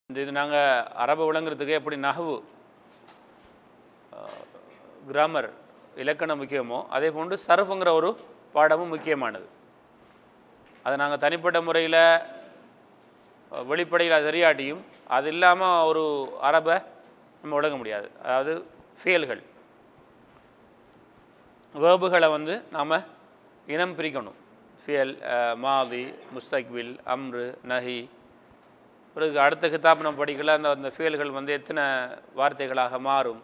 இந்த இது நாங்கள் அரபு விளங்குறதுக்கு எப்படி நகவு கிராமர் இலக்கணம் முக்கியமோ அதே போன்று சரஃபுங்கிற ஒரு பாடமும் முக்கியமானது அதை நாங்கள் தனிப்பட்ட முறையில் வெளிப்படையில் தெரியாட்டியும் அது இல்லாமல் ஒரு அரபை நம்ம விளங்க முடியாது அதாவது ஃபியல்கள் வேர்புகளை வந்து நாம் இனம் பிரிக்கணும் ஃபியல் மாதி முஸ்தக்வில் அம்ரு நஹி பிறகு அடுத்த கிதாப் நம்ம படிக்கல அந்த அந்த ஃபியல்கள் வந்து எத்தனை வார்த்தைகளாக மாறும்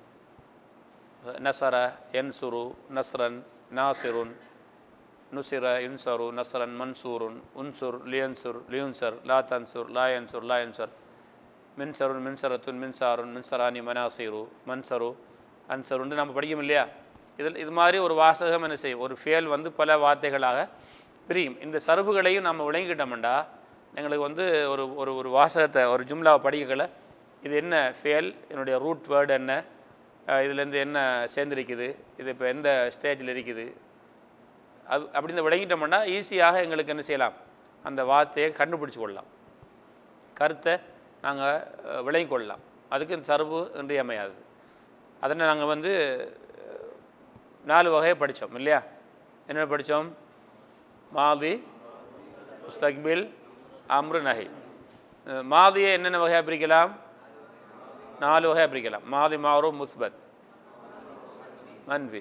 நசர என்சுரு நஸ்ரன் நாசிருன் நுசிர யுன்சரு நஸ்ரன் மன்சூருன் உன்சுர் லியன்சுர் லியுன்சர் லா தன்சுர் லா யன்சுர் லா யன்சர் மின்சருன் மின்சரத்துன் மின்சாருன் மின்சரானி மனாசிரு மன்சரு அன்சருன்னு நம்ம படிக்கும் இல்லையா இதில் இது மாதிரி ஒரு வாசகம் என்ன செய்யும் ஒரு ஃபேல் வந்து பல வார்த்தைகளாக பிரியும் இந்த சருபுகளையும் நம்ம விளங்கிக்கிட்டோம்டா எங்களுக்கு வந்து ஒரு ஒரு ஒரு வாசகத்தை ஒரு ஜும்லாவை படிக்கல இது என்ன ஃபேல் என்னுடைய ரூட் வேர்டு என்ன அஹ் இதுலேருந்து என்ன சேர்ந்துருக்குது இது இப்போ எந்த ஸ்டேஜில் இருக்குது அது அப்படின்னு விளங்கிட்டோம்னா ஈஸியாக எங்களுக்கு என்ன செய்யலாம் அந்த வார்த்தையை கண்டுபிடிச்சு கொள்ளலாம் கருத்தை நாங்கள் விளங்கி கொள்ளலாம் அதுக்கு இந்த சருவு இன்றியமையாது அதனை நாங்கள் வந்து அஹ், நாலு வகையை படித்தோம் இல்லையா என்ன படித்தோம் மாதி முஸ்தக்பில் அம்ரு நஹி அஹ், மாதியை என்னென்ன வகையாக பிரிக்கலாம் நாலு வகையாக பிரிக்கலாம் மாதி மாறு முஸ்பத் மன்வி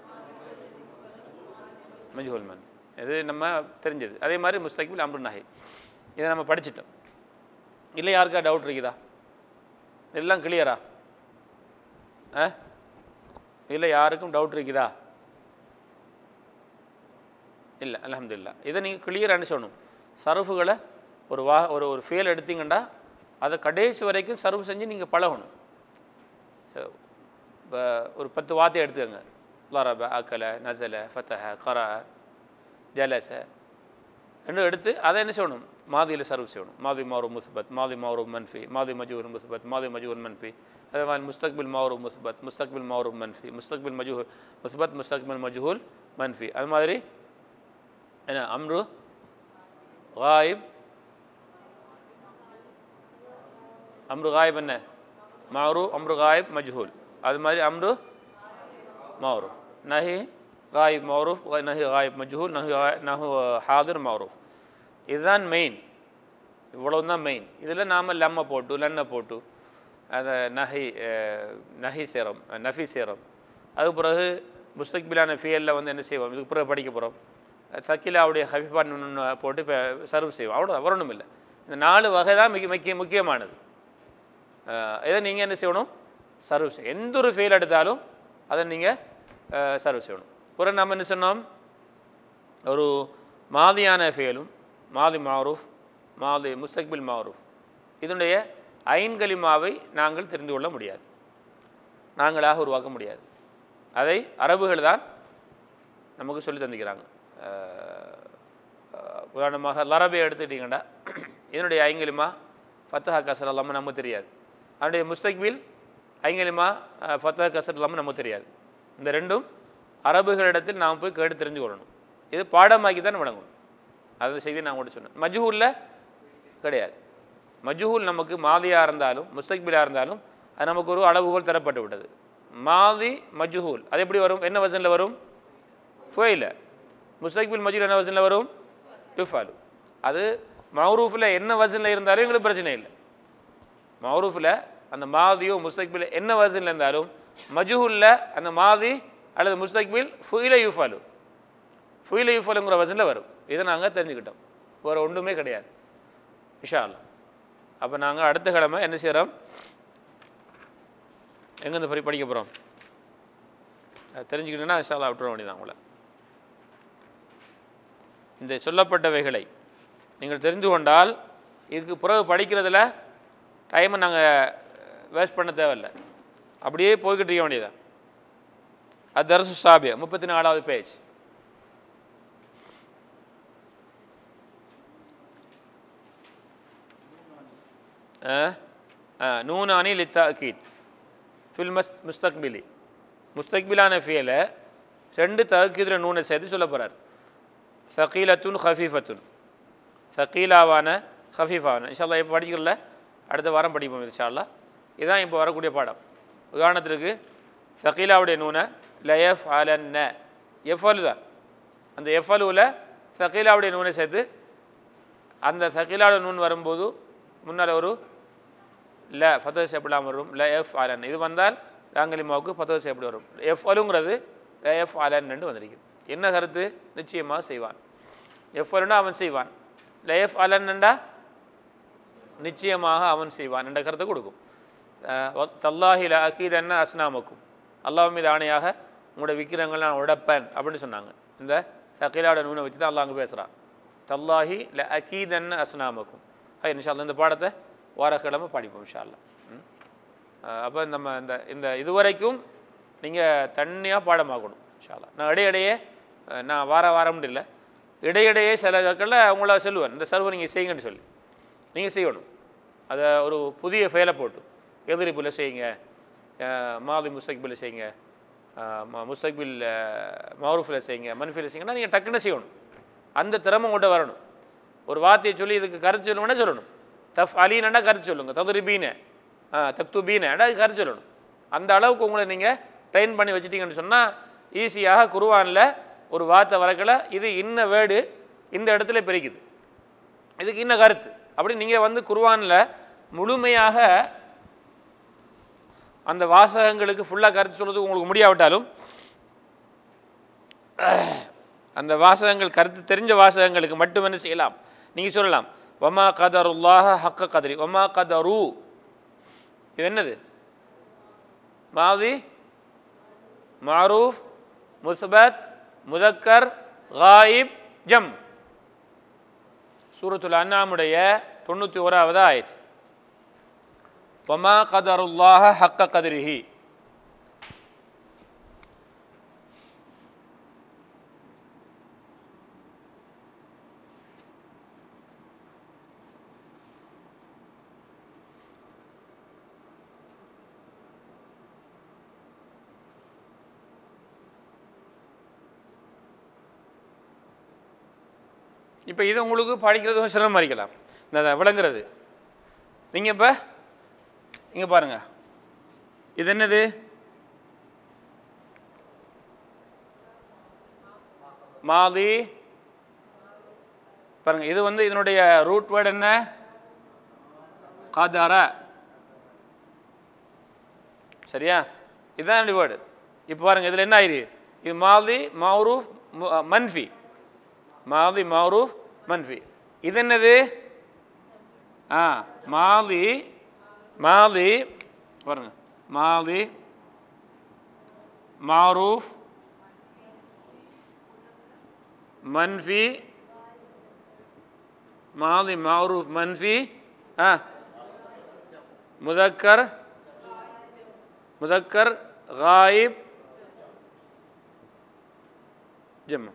மஜ்ஹூல் மன் இது நம்ம தெரிஞ்சது அதே மாதிரி முஸ்தக்பில் அம்ரு நஹி இதை நம்ம படிச்சிட்டோம் இல்லை யாருக்கா டவுட் இருக்குதா எல்லாம் கிளியரா ஆ இல்லை யாருக்கும் டவுட் இருக்குதா இல்லை அல்ஹம்துலில்லாஹ் இதை நீங்கள் கிளியர் அனுப்பிச்சணும் சருஃபுகளை ஒரு வா ஒரு ஒரு ஃபேல் எடுத்தீங்கன்னா அதை கடைசி வரைக்கும் சர்வ் செஞ்சு நீங்கள் பழகணும் So, இப்போ ஒரு பத்து வார்த்தை எடுத்துக்கோங்க லரப அக்கல நசல ஃபத்தஹ கர ஜலச ரெண்டும் எடுத்து அதை என்ன செய்யணும் மாதியில் சர்வ் செய்யணும் மாதி மாரு முஸ்பத் மாதி மாரு மன்ஃபி மாதி மஜூர் முஸ்பத் மாதி மஜூர் மன்ஃபி அதே மாதிரி முஸ்தக்பில் மாரு முஸ்பத் முஸ்தக்பில் மாரு மன்ஃபி முஸ்தக்பில் மஜூர் முஸ்பத் முஸ்தக்பில் மஜூல் மன்ஃபி அது மாதிரி என்ன அம்ரு காயிப் அம்ரு காயிப் என்ன மாரு அம்ரு காயிப் மஜ்ஹூல் அது மாதிரி அம்ரு மாரூஃப் நஹி காயிப் மாரூஃப் நஹி காயிப் மஜ்ஹூல் நஹி நஹு ஹாதிர் மாரூஃப் இதுதான் மெயின் இவ்வளவு தான் மெயின் இதில் நாம் லம்ம போட்டு லன்ன போட்டு அதை நஹி அஹ், நஹி சேரம் நஃபி சேரம் அதுக்கு பிறகு முஸ்தக்பிலான ஃபியலில் வந்து என்ன செய்வோம் இதுக்கு பிறகு படிக்க போகிறோம் சக்கிலாவுடைய ஹஃபிஃபான் போட்டு இப்போ சர்வ் செய்வோம் அவ்வளோ வரணும் இல்லை இந்த நாலு வகை தான் மிக முக்கிய முக்கியமானது அஹ், இதை நீங்கள் என்ன செய்யணும் சர்வ் செய்யணும் எந்த ஒரு ஃபெயில் எடுத்தாலும் அதை நீங்கள் சர்வ் செய்யணும் பிறகு நம்ம என்ன சொன்னோம் ஒரு மாதியான ஃபெயிலும் மாதி மாரூஃப் மாதி முஸ்தக்பில் மாரூஃப் இதனுடைய ஐன்கலிமாவை நாங்கள் தெரிந்து கொள்ள முடியாது நாங்களாக உருவாக்க முடியாது அதை அரபுகள் தான் நமக்கு சொல்லி தந்துக்கிறாங்க அஹ், அஹ், உதாரணமாக லரபை எடுத்துக்கிட்டிங்கன்னா இதனுடைய ஐங்கலிமா ஃபத்தஹா கசர் எல்லாமே நமக்கு தெரியாது அதனுடைய முஸ்தக்பில் ஐங்கலிமா அஹ், ஃபத்தஹா கசர் எல்லாமே நமக்கு தெரியாது இந்த ரெண்டும் அரபுகளிடத்தில் நாம் போய் கேட்டு தெரிஞ்சு கொள்ளணும் இது பாடமாக்கி தான் வழங்கணும் அந்த செய்தி நான் கூட சொன்னேன் மஜ்ஹூலில் கிடையாது மஜ்ஹூல் நமக்கு மாதியாக இருந்தாலும் முஸ்தக்பிலாக இருந்தாலும் அது நமக்கு ஒரு அளவுகோல் தரப்பட்டு விட்டது மாதி மஜ்ஹூல் அது எப்படி வரும் என்ன வசனில் வரும் ஃபுவைல முஸ்தக்பில் மஜ்ஹூல் என்ன வசனில் வரும் யுஃபாலு அது மௌரூஃபில் என்ன வசனில் இருந்தாலும் எங்களுக்கு பிரச்சனை இல்லை மௌரூஃபில் அந்த மாதியோ முஸ்தக்பில் என்ன வசனில் இருந்தாலும் மஜ்ஹூலில் அந்த மாதி அல்லது முஸ்தக்பில் ஃபுயில யூஃபாலு ஃபுயில யூஃபாலுங்கிற வசனில் வரும் இதை நாங்கள் தெரிஞ்சுக்கிட்டோம் வேறு ஒன்றுமே கிடையாது இஷா அல்லாஹ் அப்போ நாங்கள் அடுத்த கிழமை என்ன செய்கிறோம் எங்கேருந்து படி படிக்க போகிறோம் தெரிஞ்சுக்கிட்டோன்னா இன்ஷா அல்லாஹ் விட்டுற வேண்டியதான் உங்களை இந்த சொல்லப்பட்டவைகளை நீங்கள் தெரிந்து கொண்டால் இதுக்கு பிறகு படிக்கிறதுல டைமை நாங்கள் வேஸ்ட் பண்ண தேவையில்லை அப்படியே போய்கிட்டு இருக்க வேண்டியதான் அது தரசு சாபியா முப்பத்தி நாலாவது பேஜ் நூனானி லித்தாக்கீத் ஃபில் மஸ் முஸ்தக்பிலி முஸ்தக்பிலான ஃபியலை ரெண்டு தகீதில் நூனை சேர்த்து சொல்ல போகிறார் சகீலத்துன் ஹஃபீஃபத்துன் சகீலாவான ஹஃபீஃபான இன்ஷால்லா இப்போ படிக்கல அடுத்த வாரம் படிப்போம் இன்ஷா அல்லாஹ் இதுதான் இப்போ வரக்கூடிய பாடம் உதாரணத்திற்கு சகீலாவுடைய நூனை லயஃப் அலன்ன எஃப்அலு தான் அந்த எஃப்அலுவில் சகீலாவுடைய நூனை சேர்த்து அந்த சகீலாவுடைய நூன் வரும்போது முன்னால் ஒரு ல ஃபத்தோ செய்யப்படாமல் வரும் ல எஃப் அலன் இது வந்தால் லாங்கலிமாவுக்கு ஃபத்தோ செய்யப்படி வரும் எஃப் அலுங்கிறது ல எஃப் அலன் என்று வந்திருக்குது என்ன கருத்து நிச்சயமாக செய்வான் எஃப் அலுன்னா அவன் செய்வான் ல எஃப் அலன்னுண்டா நிச்சயமாக அவன் செய்வான் என்ற கருத்தை கொடுக்கும் தல்லாஹில அகீதன்ன அஸ்னாமக்கும் அல்லாஹ் மீது ஆணையாக உங்களோட விக்கிரங்கள் நான் உடைப்பேன் அப்படின்னு சொன்னாங்க இந்த சக்கீலாவோட நூனை வச்சு தான் அல்லாஹ் அங்கே பேசுகிறான் தல்லாஹி ல அகீதன்ன அஸ்னாமக்கும் ஹை இன்ஷா அல்லாஹ் இந்த பாடத்தை வாரக்கிழமை படிப்போம் இன்ஷா அல்லாஹ் ம் அப்போ நம்ம இந்த இந்த இதுவரைக்கும் நீங்கள் தண்ணியாக பாடமாக்கணும் இன்ஷா அல்லாஹ் நான் இடையிடையே அஹ், நான் வார வாரம் இல்லை இடையிடையே சில கற்களில் உங்களை சொல்லுவேன் இந்த சர்வ் நீங்கள் செய்யுங்கன்னு சொல்லி நீங்கள் செய்யணும் அதை ஒரு புதிய ஃபெயலை போட்டு எதிரிப்பில் செய்யுங்க அஹ், மாதி முஸ்தக்பில் செய்யுங்க அஹ், ம- முஸ்தக்பில் மௌரூஃபில் செய்யுங்க மன்ஃபில் செய்யுங்கன்னா நீங்கள் டக்குன்னு செய்யணும் அந்த திறமை உங்கள்கிட்ட வரணும் ஒரு வார்த்தையை சொல்லி இதுக்கு கருத்து சொல்லணும்னா சொல்லணும் தஃப் அலீனா கருத்து சொல்லுங்க ததுரிபீன தக்துபீனா கருத்து சொல்லணும் அந்த அளவுக்கு உங்களை நீங்கள் ட்ரெயின் பண்ணி வச்சிட்டீங்கன்னு சொன்னால் ஈஸியாக குருவானில் ஒரு வார்த்தை வரக்கல இது இன்ன வேர்டு இந்த இடத்துல பிரிக்குது இதுக்கு இன்ன கருத்து அப்படி நீங்கள் வந்து குர்ஆனில் முழுமையாக அந்த வாசகங்களுக்கு ஃபுல்லாக கருத்து சொல்றதுக்கு உங்களுக்கு முடியாவிட்டாலும் அந்த வாசகங்கள் கருத்து தெரிஞ்ச வாசகங்களுக்கு மட்டும் என்ன செய்யலாம் நீங்கள் சொல்லலாம் வமா கதருல்லாஹ ஹக்க கதரி வமா கதரு இது என்னது மாதி மாரூஃப் முஸ்பத் முதக்கர் காயிப் ஜம் சூரத்துல் அன்னாமுடைய தொண்ணூற்றி ஓராவது ஆயிடுச்சு வமா கதருல்லாஹ ஹக்க கதிரிஹி இப்போ இது உங்களுக்கு படிக்கிறதும் சிரமம் இருக்கலாம் இந்த விளங்குறது நீங்கள் இப்போ இங்கே பாருங்க இது என்னது மாதி பாருங்க இது வந்து இதனுடைய ரூட் வேர்டு என்ன கதர சரியா இதுதான் வேர்டு இப்போ பாருங்க இதில் என்ன ஆயிரு இது மாதி மௌரூஃப் மு- மன்ஃபி மாதி மௌரூஃப் மன்ஃபி இது என்னது ஆ மாதி மாதி பாருங்க மாதி மாரூஃப் மன்ஃபி மாதி மாரூஃப் மன்ஃபி ஆ முதக்கர் முதக்கர் غايب جمع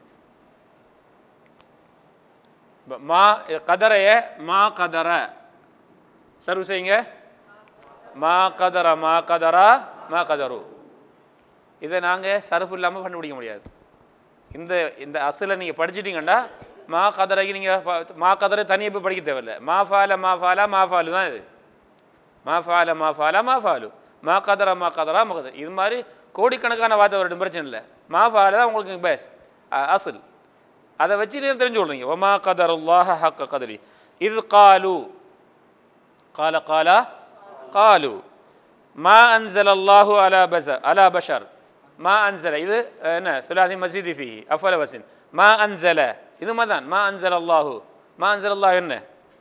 ப- மா கதரைய மா கதர சர்வ் செய்யுங்க மா கதர மா கதரா மா கதரு இதை நாங்கள் சர்ஃப் இல்லாமல் கண்டுபிடிக்க முடியாது இந்த இந்த அசலை நீங்கள் படிச்சிட்டிங்கன்னா மா கதரைக்கு நீங்கள் மா கதரை தனியாக போய் படிக்க தேவையில்ல மா ஃபால மா ஃபாலா மா ஃபாலு தான் இது மா ஃபால மா ஃபாலா மா ஃபாலு மா கதரா மா கதரா மா கதர் இது மாதிரி கோடிக்கணக்கான வார்த்தை வரட்டும் பிரச்சனை இல்லை மா ஃபால தான் உங்களுக்கு பேஸ் அசல் அதை வச்சு நீங்கள் தெரிஞ்சு கொள்றீங்க ஒமா கதர் அல்லாஹ ஹக்க கதரி இது காலு قال قال قالوا ما أنزل الله على بشر على بشر ما أنزل إذا أنا ثلاثي مزيد فيه أفضل وسن ما أنزل إذا ماذا ما أنزل الله ما أنزل الله إنه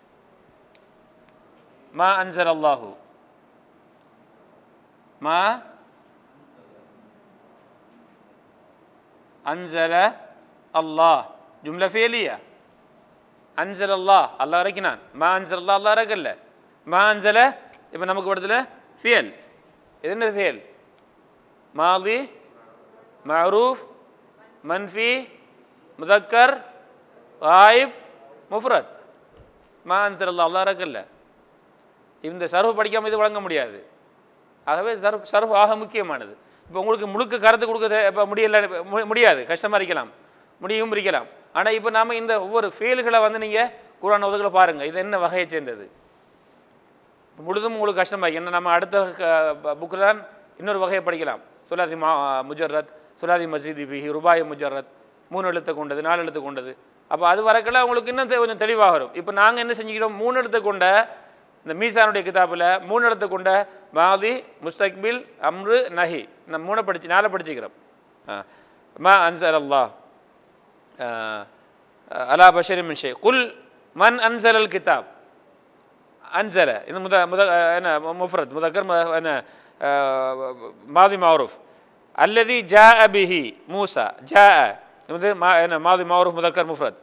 ما أنزل الله ما أنزل الله جملة فعلية அன்சல் அல்லாஹ் அல்லாஹ் இறக்கினான் மா அன்சல் அல்லாஹ் அல்லாஹ் இறக்கல மா அன்சல இப்போ நமக்கு படத்தில் ஃபியல் இது என்னது ஃபியல் மாதி மரூஃப் மன்ஃபி முதக்கர் ஆயிப் முஃப்ரத் மா அன்சல் அல்லாஹ் அல்லாஹ் இறக்கல இந்த சர்வ் படிக்காமல் இது வழங்க முடியாது ஆகவே சர்வ் சர்வ் ஆக முக்கியமானது இப்போ உங்களுக்கு முழுக்க கருத்து கொடுக்க இப்போ முடியல மு- முடியாது கஷ்டமாக இருக்கலாம் முடியும் இருக்கலாம் ஆனால் இப்போ நாம் இந்த ஒவ்வொரு ஃபீல்களை வந்து நீங்கள் குரான் உதகளை பாருங்கள் இது என்ன வகையை சேர்ந்தது முழுதும் உங்களுக்கு கஷ்டமாக என்ன நம்ம அடுத்த புக்கில் தான் இன்னொரு வகையை படிக்கலாம் சுலாதி மா முஜர்ரத் சுலாதி மசீதி பிஹி ருபாய் முஜர்ரத் மூணு எழுத்து கொண்டது நாலு எழுத்து கொண்டது அப்போ அது வரக்கெல்லாம் உங்களுக்கு இன்னும் தெ- கொஞ்சம் தெளிவாக வரும் இப்போ நாங்கள் என்ன செஞ்சுக்கிறோம் மூணு எழுத்து கொண்ட இந்த மீசானுடைய கிதாபில் மூணு எழுத்து கொண்ட மாதி முஸ்தக்பில் அம்ரு நஹி இந்த மூணை படிச்சு நாளை படிச்சுக்கிறோம் ஆ. மா அன்சல் அல்லாஹ் அலா பஷரி மின் ஷே குல் மன் அன்சல் அல் கிதாப் أنزل إذا مذ... مذ... أنا مفرد مذكر م- أنا آه، ماضي معروف الذي جاء به موسى جاء مثل ما أنا ماضي معروف مذكر مفرد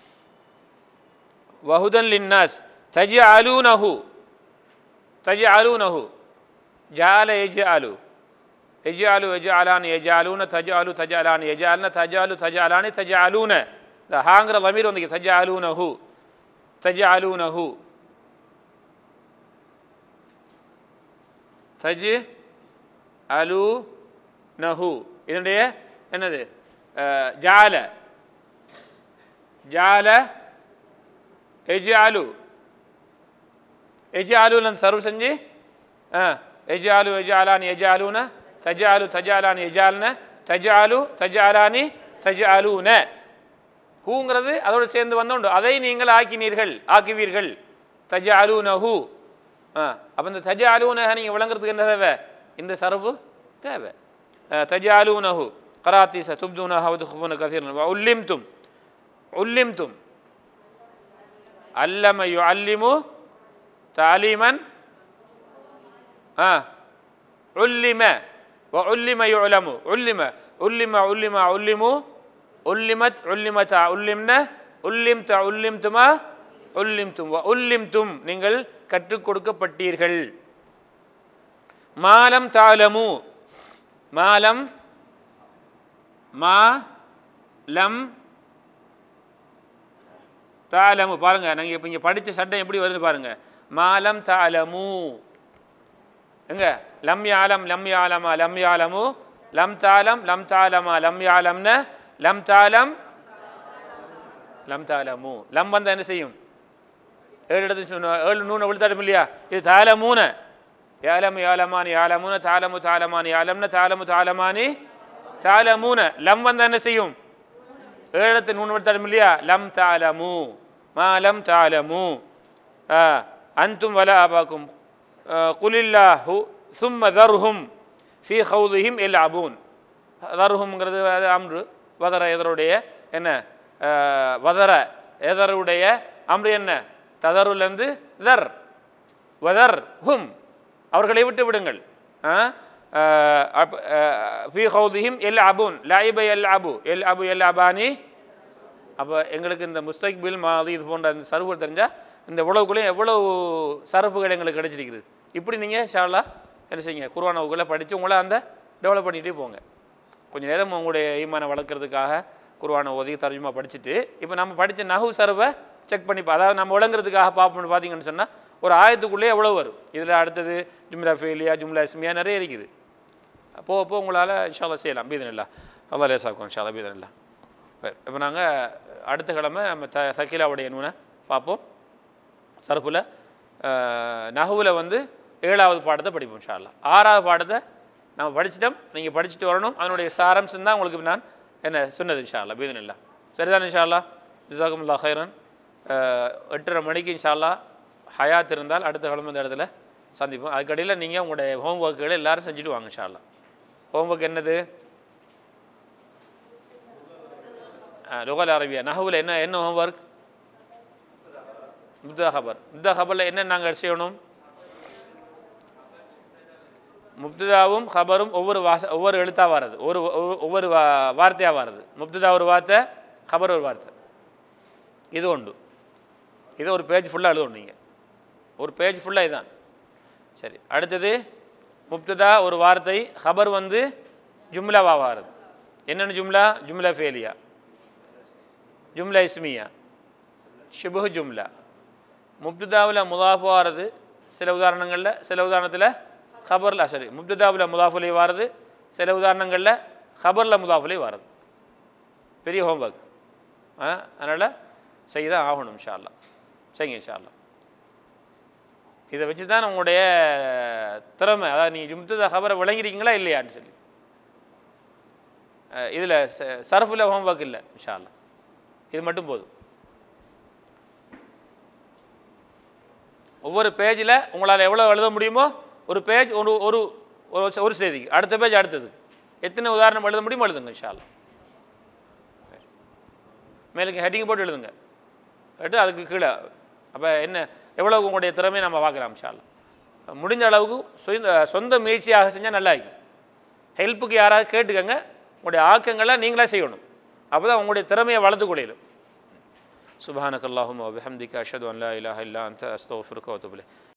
وهدى للناس تجعلونه تجعلونه جعل يجعل يجعل يجعلان يجعلون تجعل تجعلان يجعلن تجعل تجعلان تجعلون لا هانغر ضمير وندك تجعلونه تجعلونه தஜ் அலு நஹு இதனுடைய என்னது அஹ், ஜால ஜால எஜி அலு எஜி அலுன்னு சர்வ் செஞ்சு எஜி அலு எஜி அலானி எஜி அலுன தஜ அலு தஜ அலானி எஜால்ன தஜ அலு தஜ அலானி தஜ அலுன ஹூங்கிறது அதோடு சேர்ந்து வந்தோண்டு அதை நீங்கள் ஆக்கினீர்கள் ஆக்குவீர்கள் தஜ அலுனஹு ஆ அப்போ இந்த தஜ அலுனஹ நீங்கள் விளங்குறதுக்கு என்ன தேவை இந்த சரபு தேவை தஜ அலுனஹு கராத்தீச துப்துனஹ வதுஹுபுன கசீரன் உல்லிம்தும் உல்லிம்தும் அல்லம யுஅல்லிமு தாலீமன் ஆ علم وعلم يعلم علم علم علم علموا علمت علمت علمنا علمت علمتما علمتم وعلمتم நீங்கள் கற்றுக் கொடுக்கப்பட்டீர்கள் மாலம் தாலமு மாலம் மா லம் தாலமு பாருங்க நாங்க இப்போ இங்கே படித்த சட்டம் எப்படி வருது பாருங்க மாலம் தாலமு எங்க லம் யாலம் லம் யாலமா லம் யாலமு லம் தாலம் லம் தாலமா லம் யாலம்ன லம் தாலம் லம் தாலமு லம் வந்தா என்ன செய்யும் ஏழு இடத்துல சொன்ன ஏழு நூனை விழுத்தாடும் இல்லையா இது தாலமூன யாலம் யாலமானி யாலமுன தாலமு தாலமானி யாலம்ன தாலமு தாலமானி தாலமூன லம் வந்தா என்ன செய்யும் ஏழு இடத்துல நூன் விழுத்தாடும் இல்லையா லம் தாலமு மா லம் தாலமு ஆ, அன்தும் வல ஆபாக்கும் குலில்லாஹு சும்ம தர்ஹும் ஃபி ஹவுதுஹிம் எல் அபூன் தர்ஹும்ங்கிறது அது அம்ரு வதர எதருடைய என்ன அஹ், வதர எதருடைய அம்ரு என்ன ததருலேருந்து தர் வதர் ஹும் அவர்களை விட்டு விடுங்கள் ஃபி ஹவுதுஹிம் எல் அபூன் லாயிப எல் அபு எல் அபு எல் அபானி அப்போ எங்களுக்கு இந்த முஸ்தக்பில் மாதி இது போன்ற இந்த சர்வர் தெரிஞ்சால் இந்த உழவுக்குள்ளேயும் எவ்வளவு சரப்புகள் எங்களுக்கு கிடைச்சிருக்குது இப்படி நீங்கள் ஷாலா என்ன செய்யுங்க குர்ஆன் வகுப்பில் படித்து உங்களை அந்த டெவலப் பண்ணிகிட்டே போங்க கொஞ்ச நேரம் உங்களுடைய ஈமானை வளர்க்குறதுக்காக குர்ஆனை ஓதி தர்ஜுமா படிச்சுட்டு இப்போ நம்ம படித்த நஹு சர்வை செக் பண்ணி பா- அதாவது நம்ம விளங்குறதுக்காக பார்ப்போம்னு பார்த்தீங்கன்னு சொன்னால் ஒரு ஆயத்துக்குள்ளே எவ்வளோ வரும் இதில் அடுத்தது ஜும்லா ஃபெயிலியா ஜும்லா இஸ்மியா நிறைய இருக்குது போக போக உங்களால் இன்ஷால்லா செய்யலாம் பீதனில்லா அல்லா லேசாக்கும் இன்ஷால்லா பீதனில்லா இப்போ நாங்கள் அடுத்த கிழமை நம்ம த சக்கீலாவுடைய நூனை பார்ப்போம் சரஃபில் நகுவில் வந்து ஏழாவது பாடத்தை படிப்போம் இன்ஷா அல்லாஹ் ஆறாவது பாடத்தை நம்ம படிச்சிட்டோம் நீங்கள் படிச்சுட்டு வரணும் அதனுடைய சாரம்சம் தான் உங்களுக்கு நான் என்ன சொன்னது இன்ஷா அல்லாஹ் பீதன் இல்லா சரிதான் இன்ஷா அல்லாஹ் ஜிசாக்குமுல்லா ஹைரன் அஹ், எட்டரை மணிக்கு இன்ஷா அல்லாஹ் ஹயாத் இருந்தால் அடுத்த கிழமை இந்த இடத்துல சந்திப்போம் அதுக்கடையில் நீங்கள் உங்களுடைய ஹோம் ஒர்க்குகளை எல்லாரும் செஞ்சுட்டு வாங்க இன்ஷா அல்லாஹ் ஹோம் ஒர்க் என்னது லுகல் அரபியா நஹுவில் என்ன என்ன ஹோம் ஒர்க் முப்தா ஹபர் முப்தா ஹபரில் என்ன நாங்கள் செய்யணும் முப்ததாவும் ஹபரும் ஒவ்வொரு வாச ஒவ்வொரு எழுத்தாக வர்றது ஒரு ஒவ்வொரு- ஒவ்வொரு வா வார்த்தையாக வர்றது முப்ததா ஒரு வார்த்தை ஹபர் ஒரு வார்த்தை இது உண்டு இது ஒரு பேஜ் ஃபுல்லாக எழுதணும் நீங்கள் ஒரு பேஜ் ஃபுல்லாக இதுதான் சரி அடுத்தது முப்ததா ஒரு வார்த்தை ஹபர் வந்து ஜும்லாவாக வருது என்னென்ன ஜும்லா ஜும்லா ஃபேலியா ஜும்லா இஸ்மியா ஷிபுஹ் ஜும்லா முப்துதாவில் முதாஃபு வாரது சில உதாரணங்களில் சில உதாரணத்தில் ஹபரில் சரி முப்துதாவில் முதாஃபுலை வாரது சில உதாரணங்களில் ஹபரில் முதாஃபுலை வாரது பெரிய ஹோம்ஒர்க் ஆ அதனால் செய்ய தான் ஆகணும் இன்ஷா அல்லாஹ் செய்யுங்க இன்ஷா அல்லாஹ் இதை வச்சு தான் உங்களுடைய திறமை அதாவது நீங்கள் ஜும்தத ஹபரை விளங்கிருக்கீங்களா இல்லையான்னு சொல்லி இதில் சரஃபில் ஹோம்ஒர்க் இல்லை இன்ஷா அல்லாஹ் இது மட்டும் போதும் ஒவ்வொரு பேஜில் உங்களால் எவ்வளோ எழுத முடியுமோ ஒரு பேஜ் ஒரு ஒரு ஒரு- ஒரு செய்திக்கு அடுத்த பேஜ் அடுத்தது எத்தனை உதாரணம் எழுத முடியுமோ எழுதுங்க இன்ஷா அல்லாஹ் மேலுக்கு ஹெட்டிங் போட்டு எழுதுங்க கேட்டு அதுக்கு கீழே அப்போ என்ன எவ்வளோ உங்களுடைய திறமையை நம்ம பார்க்கலாம் இன்ஷா அல்லாஹ் முடிஞ்ச அளவுக்கு சொந்த சொந்த முயற்சியாக செஞ்சால் நல்லா இருக்கும் ஹெல்ப்புக்கு யாராவது கேட்டுக்கங்க உங்களுடைய ஆக்கங்களை நீங்களே செய்யணும் அப்போ தான் உங்களுடைய திறமையை வளர்த்து கொள்ளையிலும் சுபஹானக் அல்லாஹும் வபிஹம்திக அஷ்ஹது அன் லா இலாஹ இல்லா அன்த அஸ்தக்ஃபிருக வ அத்தூபு இலைக்